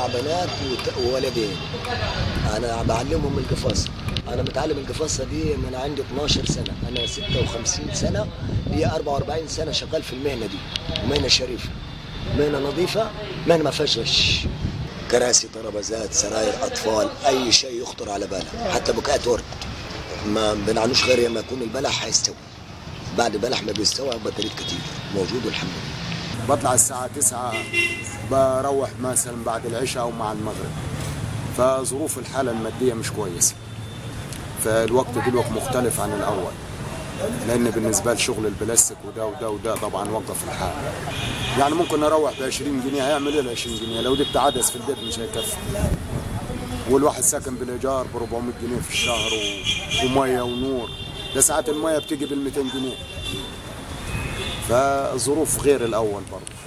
اربع بنات وت- وولدين انا بعلمهم القفاصه انا متعلم القفاصه دي من عندي 12 سنه انا 56 سنه لي 44 سنه شغال في المهنه دي مهنه شريفه مهنه نظيفه مهنه ما فيهاش غش كراسي ترابيزات سراير اطفال اي شيء يخطر على بالك حتى بكاء ورد ما بنعنوش غير لما يكون البلح هيستوي بعد البلح ما بيستوي بطاريات كتير موجود والحمد لله بطلع الساعة 9 بروح مثلا بعد العشاء أو مع المغرب فظروف الحالة المادية مش كويسة فالوقت دلوقتي مختلف عن الأول لأن بالنسبة لشغل البلاستيك وده وده وده طبعا وقف الحال يعني ممكن أروح ب 20 جنيه هيعمل إيه ال 20 جنيه لو جبت عدس في البيت مش هيكفي والواحد ساكن بالإيجار ب 400 جنيه في الشهر و... ومية ونور ده ساعات المية بتيجي بال 200 جنيه فظروف غير الأول برضه